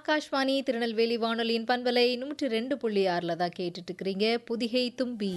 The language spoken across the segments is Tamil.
ஆகாஷ்வாணி திருநெல்வேலி வானொலியின் பண்பலை நூற்றி ரெண்டு புள்ளி ஆறில் தான் கேட்டுட்டு இருக்கிறீங்க புதிகை தும்பி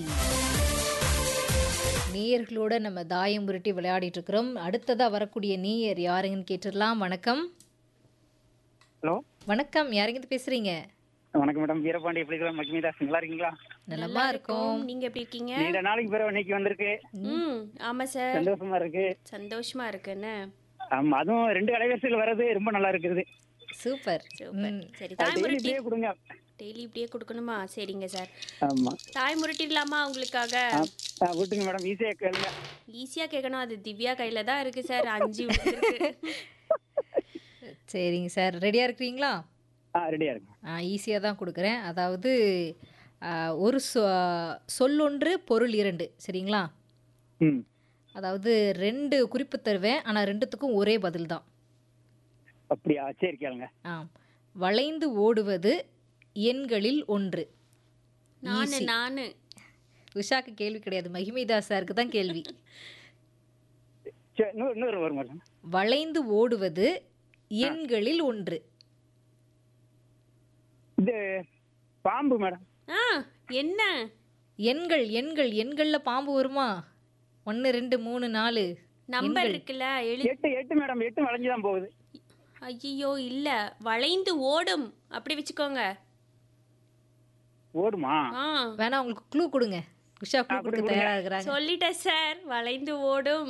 நேயர்களோட நம்ம தாயம் உருட்டி விளையாடிட்டு இருக்கிறோம் அடுத்ததா வரக்கூடிய நேயர் யாருங்கன்னு கேட்டுடலாம் வணக்கம் ஹலோ வணக்கம் யாருங்க பேசுறீங்க வணக்கம் மேடம் வீரபாண்டி எப்படி இருக்கலாம் மகிமிதாஸ் நல்லா இருக்கீங்களா நலமா இருக்கும் நீங்க எப்படி இருக்கீங்க நீண்ட நாளைக்கு பிறகு இன்னைக்கு வந்திருக்கு ம் ஆமா சார் சந்தோஷமா இருக்கு சந்தோஷமா இருக்குன்னு ஆமா அதுவும் ரெண்டு அலைவரிசையில் வர்றது ரொம்ப நல்லா இருக்குது சூப்பர் சூப்பர் சரி அது தாய் daily முரட்டி இப்படியே கொடுங்க டெய்லி இப்படியே கொடுக்கணுமா சரிங்க சார் ஆமா தாய் முரட்டிடலாமா உங்களுக்காக ஆ, ஆ, விட்டுங்க மேடம் ஈஸியா கேளுங்க ஈஸியா கேட்கணும் அது திவ்யா கையில தான் இருக்கு சார் அஞ்சு விழுந்திருக்கு. சரிங்க சார் ரெடியா இருக்கிறீங்களா ஆ ரெடியா இருக்கு ஈஸியாக தான் கொடுக்குறேன் அதாவது ஆ, ஒரு சொ சொல்லொன்று பொருள் இரண்டு சரிங்களா ம் அதாவது ரெண்டு குறிப்பு தருவேன் ஆனால் ரெண்டுத்துக்கும் ஒரே பதில் தான் அப்படியா சரி கேளுங்க ஆம் வளைந்து ஓடுவது எண்களில் ஒன்று நானு நானு உஷாக்கு கேள்வி கிடையாது மகிமைதாஸ் சாருக்கு தான் கேள்வி சரி நூறு நூறு வரும் மேடம் வளைந்து ஓடுவது எண்களில் ஒன்று இது பாம்பு மேடம் ஆ என்ன எண்கள் எண்கள் எண்களில் பாம்பு வருமா ஒன்று ரெண்டு மூணு நாலு நம்பர் இருக்குல்ல எழு எட்டு எட்டு மேடம் எட்டு வளைஞ்சு தான் போகுது ஐயோ இல்ல வளைந்து ஓடும் அப்படி வச்சுக்கோங்க ஓடுமா ஆ வேணா உங்களுக்கு க்ளூ கொடுங்க உஷா க்ளூ கொடுக்க தயாராக இருக்கிறாங்க சொல்லிட்டேன் சார் வளைந்து ஓடும்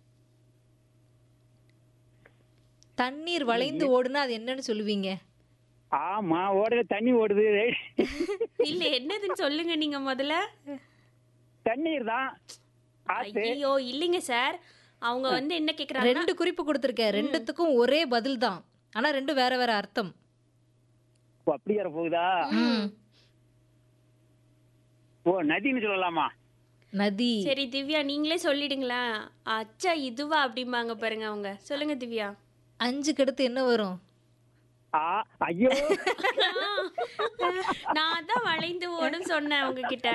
தண்ணீர் வளைந்து ஓடுனா அது என்னன்னு சொல்லுவீங்க ஆமா ஓடுது தண்ணி ஓடுது இல்ல என்னதுன்னு சொல்லுங்க நீங்க முதல்ல தண்ணீர் தான் ஆத்து ஐயோ இல்லைங்க சார் அவங்க வந்து என்ன கேக்குறாங்க ரெண்டு குறிப்பு கொடுத்துருக்கேன் ரெண்டுத்துக்கும் ஒரே பதில் தான் ஆனா ரெண்டும் வேற வேற அர்த்தம் ஓ, அப்படி வர போகுதா ஓ நதின்னு சொல்லலாமா நதி சரி திவ்யா நீங்களே சொல்லிடுங்களா அச்சா இதுவா அப்படிம்பாங்க பாருங்க அவங்க சொல்லுங்க திவ்யா அஞ்சுக்கு அடுத்து என்ன வரும் ஆ ஐயோ நான் தான் வளைந்து ஓடும் சொன்னேன் உங்ககிட்ட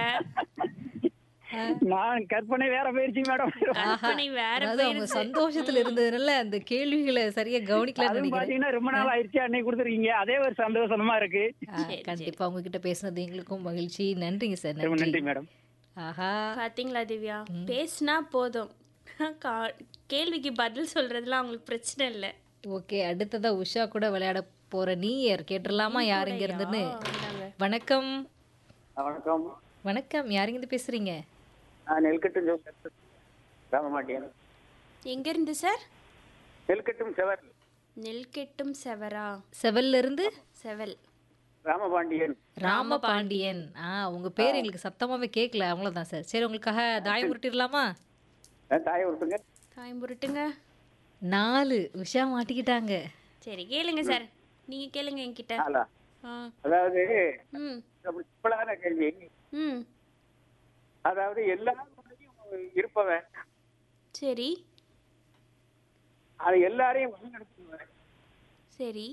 நான் கற்பனை வேற போயிருச்சு மேடம் கற்பனை வேற அதாவது அவங்க சந்தோஷத்துல இருந்ததுனால அந்த கேள்விகளை சரியா கவனிக்கலன்னு அதுவும் நினைக்கிறேன் பாத்தீங்கன்னா ரொம்ப நாள் ஆயிடுச்சு அன்னைக்கு கொடுத்துருக்கீங்க அதே ஒரு சந்தோஷமா இருக்கு ஆ, கண்டிப்பா உங்ககிட்ட பேசுனது எங்களுக்கும் மகிழ்ச்சி நன்றிங்க சார் ரொம்ப நன்றி நன்றி மேடம் ஆஹா பாத்தீங்களா திவ்யா பேசினா போதும் கா- கேள்விக்கு பதில் சொல்றதுலாம் அவங்களுக்கு பிரச்சனை இல்லை ஓகே அடுத்ததா உஷா கூட விளையாட போற நீயர் கேட்டுடலாமா யார் இங்க இருந்துன்னு வணக்கம் வணக்கம் வணக்கம் யாருங்க இருந்து பேசுறீங்க நான் நெல்கட்டும் ஜோசப் ராமமாட்டியன் எங்க இருந்து சார் நெல்கட்டும் செவர் நெல் கெட்டும் செவரா செவல்ல இருந்து செவல் ராமபாண்டியன் ராமபாண்டியன் ஆ உங்க பேர் எங்களுக்கு சத்தமாவே கேட்கல அவ்வளவுதான் சார் சரி உங்களுக்காக தாயம் உருட்டிடலாமா தாயை விட்டுங்க தாயம் புரட்டுங்க நாலு உஷா மாட்டிக்கிட்டாங்க சரி கேளுங்க சார் நீங்க கேளுங்க என்கிட்ட ஆலா ஆ அதாவது ம் ரொம்ப சிம்பிளான கேள்வி ம் அதாவது எல்லாரும் இருப்பவன் சரி அது எல்லாரையும் வழிநடத்துவன் சரி